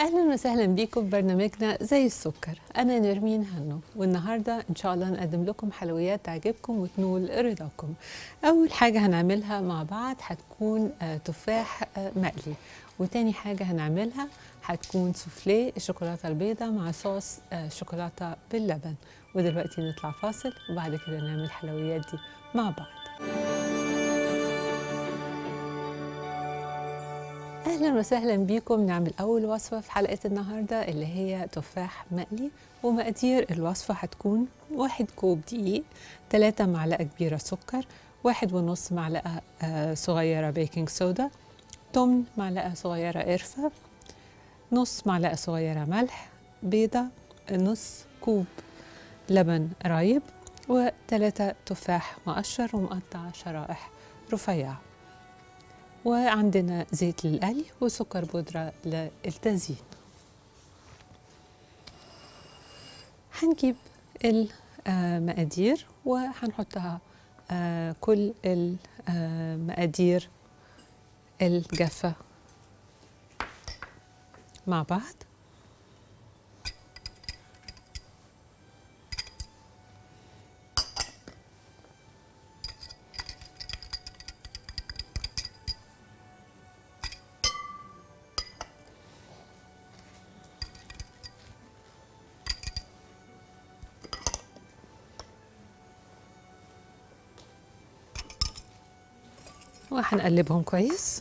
اهلا وسهلا بيكم في برنامجنا زي السكر انا نرمين هنو والنهارده ان شاء الله نقدم لكم حلويات تعجبكم وتنول رضاكم اول حاجه هنعملها مع بعض هتكون آه، تفاح آه، مقلي وتاني حاجه هنعملها هتكون سوفليه الشوكولاته البيضاء مع صوص آه، شوكولاته باللبن ودلوقتي نطلع فاصل وبعد كده نعمل الحلويات دي مع بعض اهلا وسهلا بيكم نعمل اول وصفه في حلقه النهارده اللي هي تفاح مقلي ومقادير الوصفه هتكون واحد كوب دقيق ثلاثة معلقه كبيره سكر واحد ونص معلقه آه، صغيره بيكنج صودا تمن معلقه صغيره قرفه نص معلقه صغيره ملح بيضه نص كوب لبن رايب وثلاثة تفاح مقشر ومقطع شرائح رفيعه وعندنا زيت للقلي وسكر بودرة للتزيين هنجيب المقادير وهنحطها آه، كل المقادير الجافة مع بعض وهنقلبهم كويس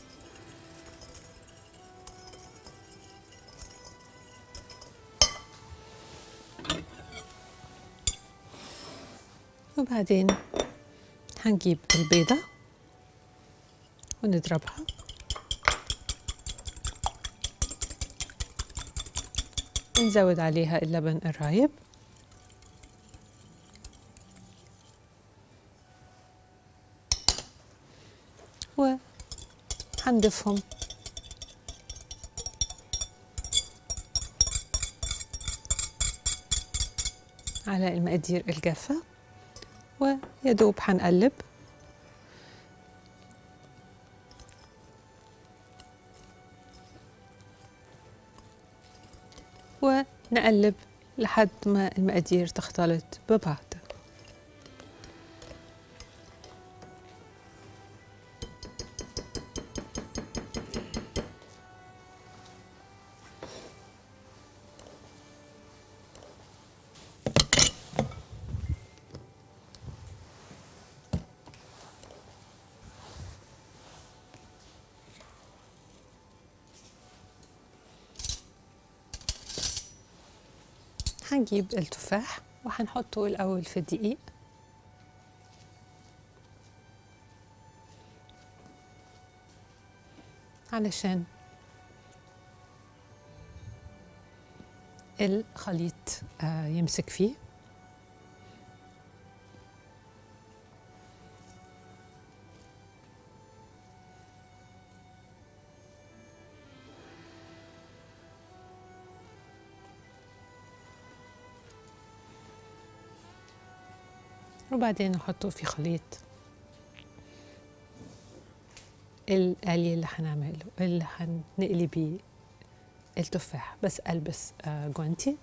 وبعدين هنجيب البيضة ونضربها ونزود عليها اللبن الرايب وهنضيفهم على المقادير الجافة ويدوب هنقلب ونقلب لحد ما المقادير تختلط ببعض هنجيب التفاح وهنحطه الأول في الدقيق علشان الخليط آه، يمسك فيه وبعدين نحطه في خليط القلي اللي هنعمله اللي هنقلي بيه التفاح بس البس آه، جوانتي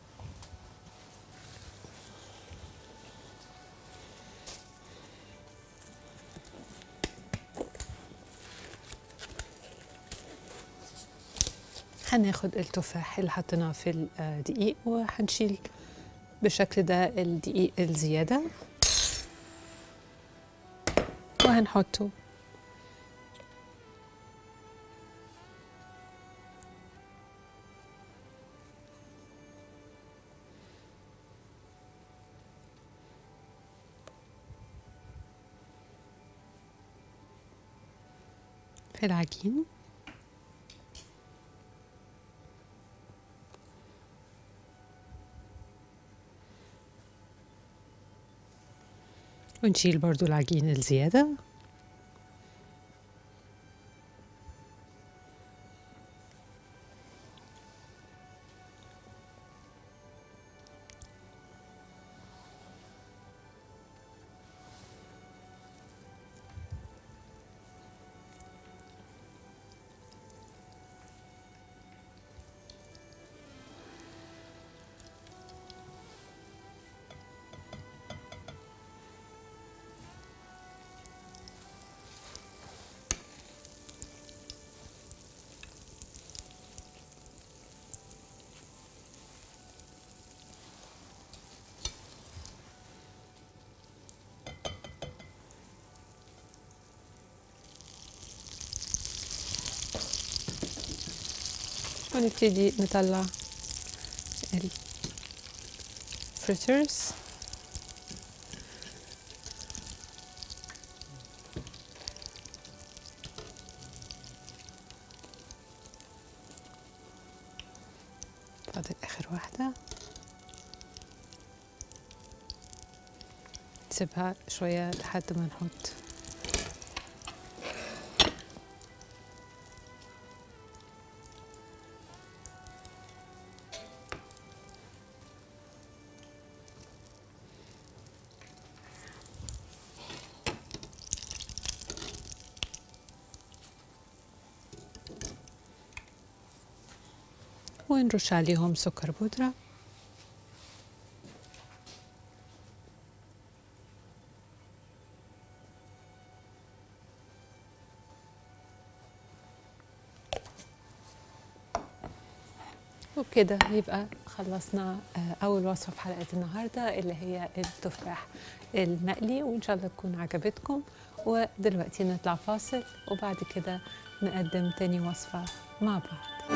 هناخد التفاح اللي حطيناه في الدقيق وهنشيل بالشكل ده الدقيق الزياده وهنحطه في العجين ونشيل برضو العجين الزيادة ونبتدي نطلع الفريترز فاضل اخر واحدة نسيبها شوية لحد ما نحط ونرش عليهم سكر بودرة وبكده يبقى خلصنا آه، أول وصفة في حلقة النهاردة اللي هي التفاح المقلي وإن شاء الله تكون عجبتكم ودلوقتي نطلع فاصل وبعد كده نقدم تاني وصفة مع بعض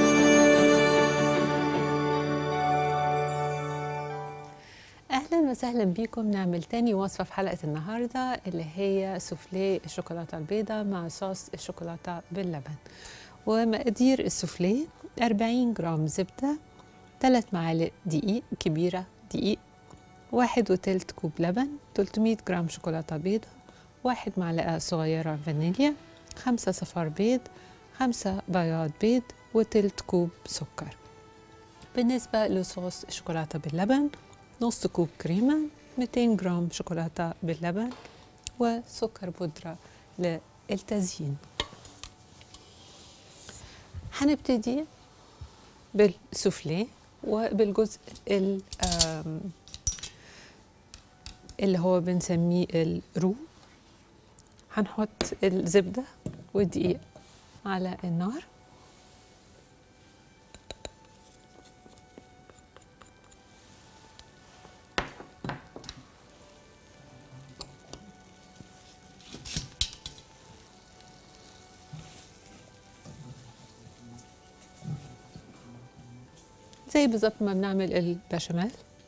اهلا وسهلا بيكم نعمل تاني وصفه في حلقه النهارده اللي هي سوفليه الشوكولاته البيضاء مع صوص الشوكولاته باللبن ومقادير السوفليه 40 جرام زبده 3 معالق دقيق كبيره دقيق واحد وتلت كوب لبن 300 جرام شوكولاته بيضاء واحد معلقه صغيره فانيليا خمسة صفار بيض خمسة بياض بيض وتلت كوب سكر بالنسبة لصوص الشوكولاتة باللبن نص كوب كريمة 200 جرام شوكولاتة باللبن وسكر بودرة للتزيين هنبتدي بالسوفليه وبالجزء ال- آم، اللي هو بنسميه الرو هنحط الزبدة والدقيق على النار زي بالظبط ما بنعمل البشاميل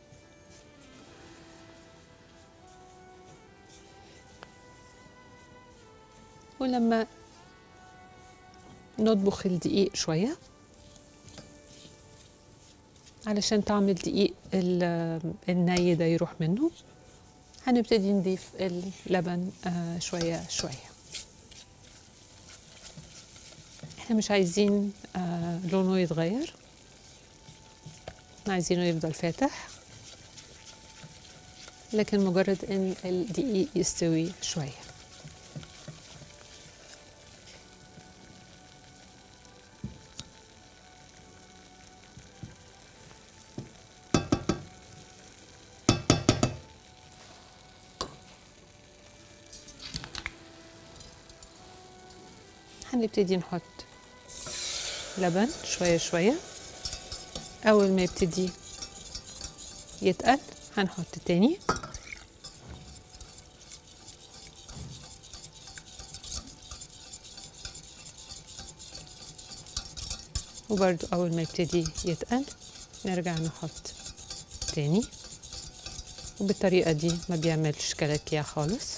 ولما نطبخ الدقيق شوية علشان طعم الدقيق ال- الني ده يروح منه هنبتدي نضيف اللبن آه، شوية شوية احنا مش عايزين آه، لونه يتغير احنا عايزينه يفضل فاتح لكن مجرد ان الدقيق يستوي شويه هنبتدي نحط لبن شوية شوية أول ما يبتدي يتقل هنحط تاني وبرضو أول ما يبتدي يتقل نرجع نحط تاني وبالطريقة دي ما بيعملش كلاكيع خالص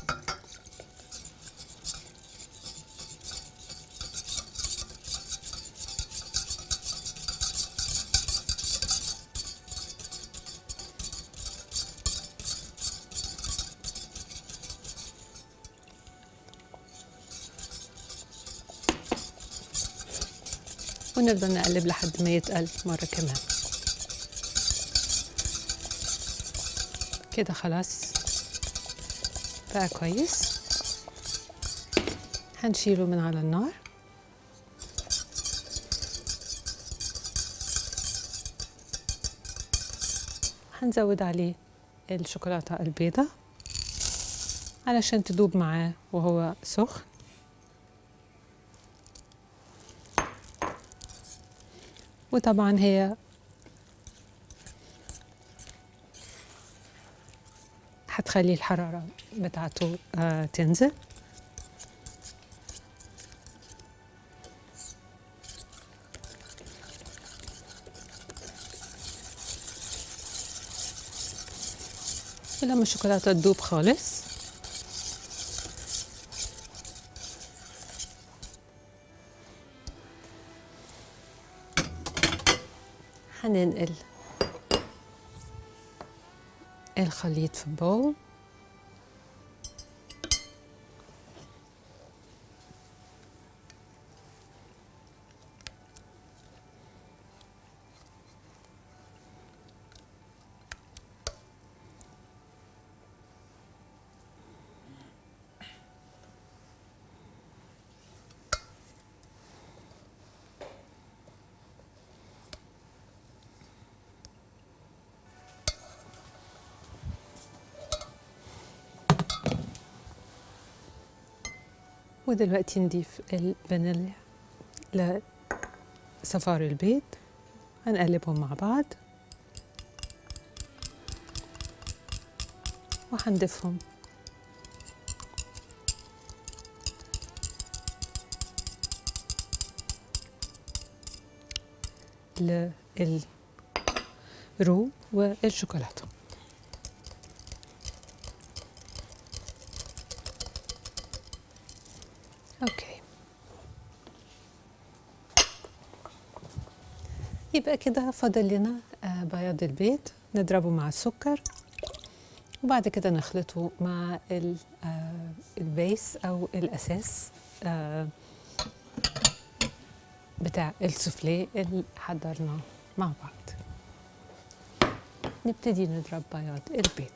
ونفضل نقلب لحد ما يتقل مرة كمان كده خلاص بقى كويس هنشيله من على النار هنزود عليه الشوكولاتة البيضة علشان تدوب معاه وهو سخن وطبعا هي هتخلي الحرارة بتاعته آه تنزل ولما الشوكولاتة تدوب خالص هننقل الخليط في بول ودلوقتي نضيف الفانيليا لصفار البيض هنقلبهم مع بعض وهنضيفهم للرو والشوكولاته اوكي يبقى كده فاضل لنا آه، بياض البيض نضربه مع السكر وبعد كده نخلطه مع ال- آه، البيس او الاساس آه، بتاع السوفليه اللي حضرناه مع بعض نبتدي نضرب بياض البيض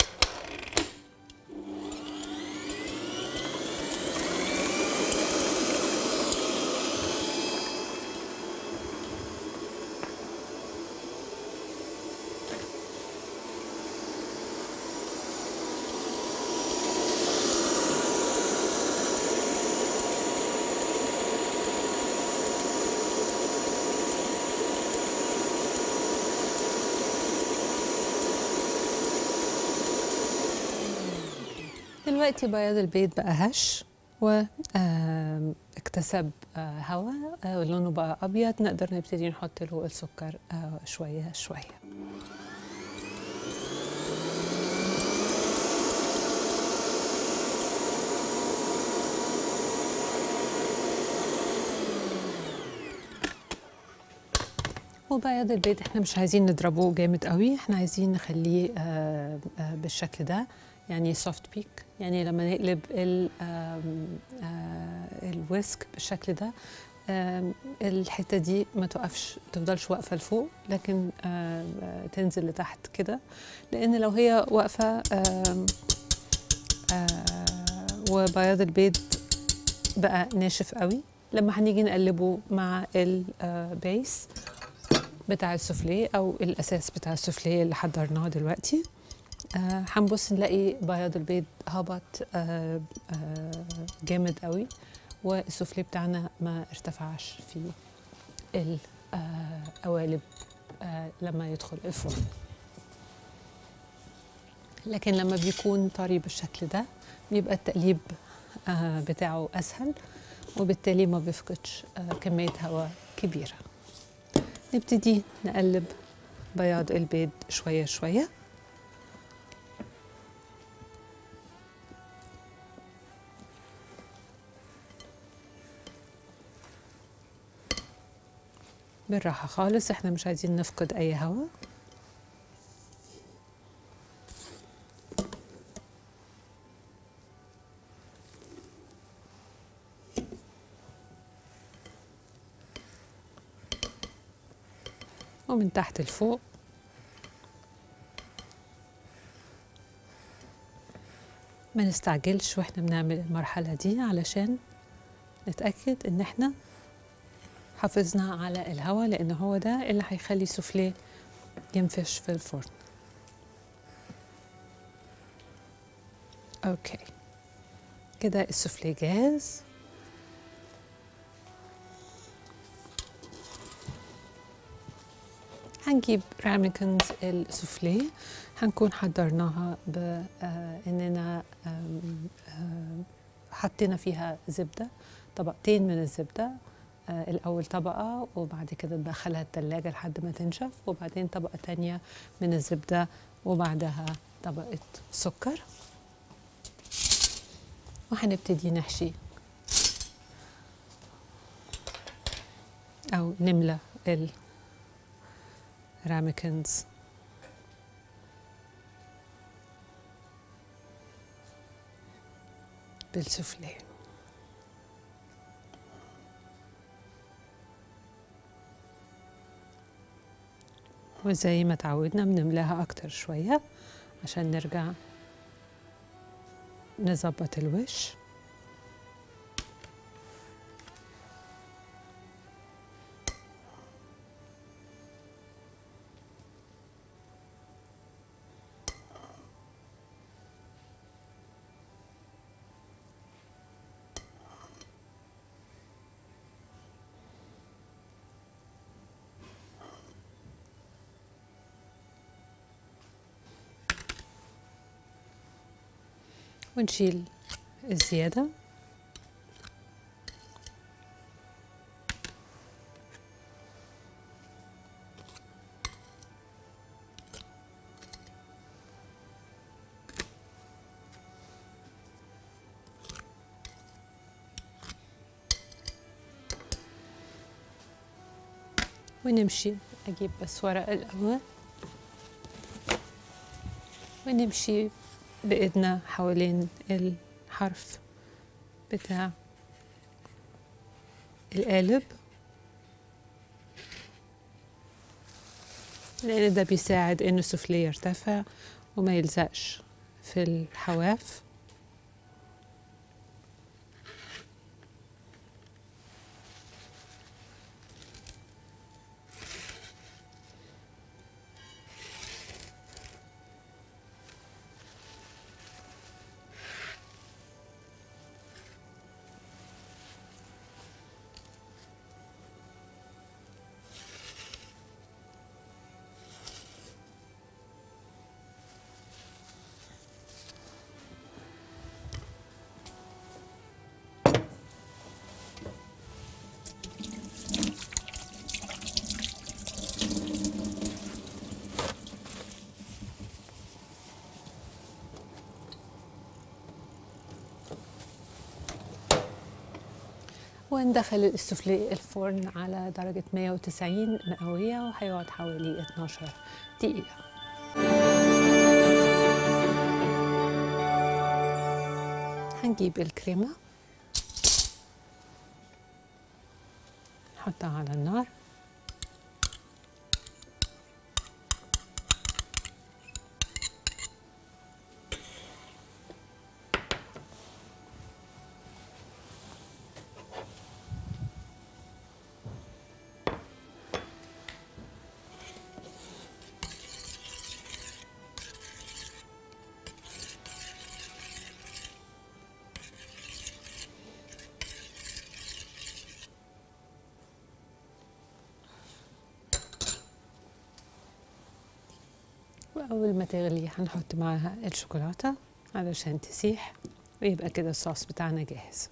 دلوقتي بياض البيض بقى هش واكتسب هواء آه، لونه بقى ابيض نقدر نبتدي نحط له السكر آه، شويه شويه وبياض البيض احنا مش عايزين نضربه جامد قوي احنا عايزين نخليه آه، آه، بالشكل ده يعني سوفت بيك يعني لما نقلب ال- آم، آه، الويسك بالشكل ده آم، الحته دي ما توقفش تفضلش واقفه لفوق لكن آم، آه، تنزل لتحت كده لان لو هي واقفه آم، آه، وبياض البيض بقى ناشف قوي لما هنيجي نقلبه مع البيس بتاع السوفليه او الاساس بتاع السوفليه اللي حضرناه دلوقتي آه، هنبص نلاقي بياض البيض هبط آه، آه، جامد قوي والسوفليه بتاعنا ما ارتفعش في القوالب آه، لما يدخل الفرن لكن لما بيكون طري بالشكل ده بيبقى التقليب آه، بتاعه اسهل وبالتالي ما بيفقدش آه، كميه هواء كبيره نبتدي نقلب بياض البيض شويه شويه بالراحة خالص احنا مش عايزين نفقد أي هواء ومن تحت لفوق ما نستعجلش واحنا بنعمل المرحلة دي علشان نتأكد ان احنا حافظنا على الهواء لان هو ده اللي هيخلي السوفليه ينفش في الفرن اوكي كده السوفليه جاهز هنجيب راميكنز السوفليه هنكون حضرناها باننا حطينا فيها زبده طبقتين من الزبده آه، الأول طبقة وبعد كده ندخلها التلاجة لحد ما تنشف وبعدين طبقة تانية من الزبدة وبعدها طبقة سكر وهنبتدي نحشي أو نملى الراميكنز بالسفلي وزي ما تعودنا بنملاها أكتر شوية عشان نرجع نظبط الوش ونشيل الزيادة ونمشي أجيب بس ورق الأول ونمشي بإيدنا حوالين الحرف بتاع القالب لأن ده بيساعد إنه السفلي يرتفع وما يلزقش في الحواف وندخل السفلي الفرن على درجة 190 مئوية وهيقعد حوالي 12 دقيقة هنجيب الكريمة نحطها على النار وأول ما تغلي هنحط معاها الشوكولاتة علشان تسيح ويبقى كده الصوص بتاعنا جاهز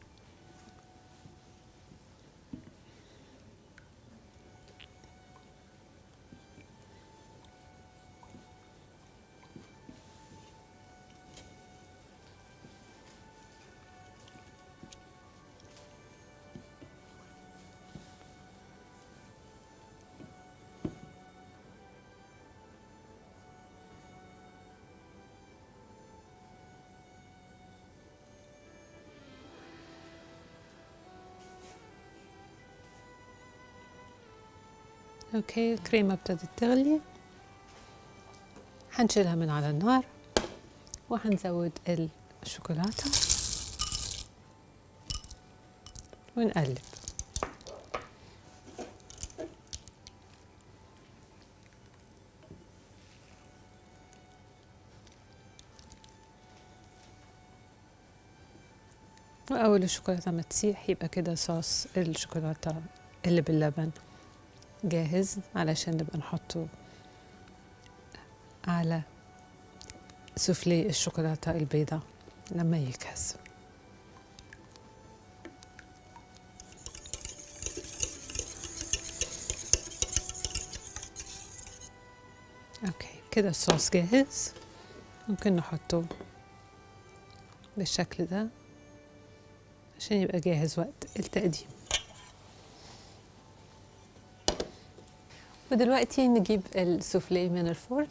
اوكي الكريمة ابتدت تغلي هنشيلها من على النار وهنزود الشوكولاتة ونقلب وأول الشوكولاتة ما تسيح يبقى كده صوص الشوكولاتة اللي باللبن جاهز علشان نبقى نحطه على سوفلي الشوكولاتة البيضاء لما يجهز اوكي كده الصوص جاهز ممكن نحطه بالشكل ده عشان يبقى جاهز وقت التقديم ودلوقتي نجيب السوفلي من الفرن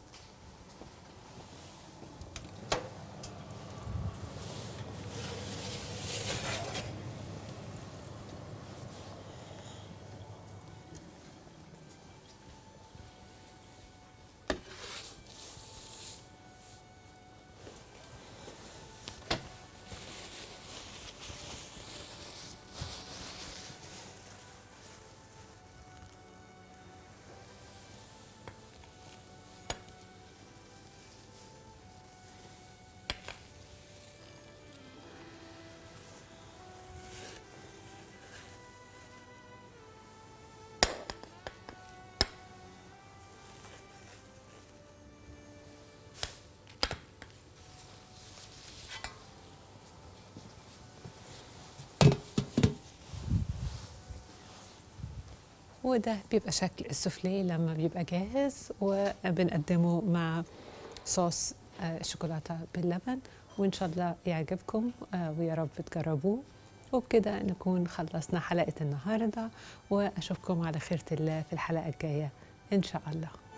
وده بيبقى شكل السوفلي لما بيبقى جاهز وبنقدمه مع صوص آه، شوكولاتة باللبن وإن شاء الله يعجبكم آه، ويا رب تجربوه وبكده نكون خلصنا حلقة النهاردة وأشوفكم على خيرة الله في الحلقة الجاية إن شاء الله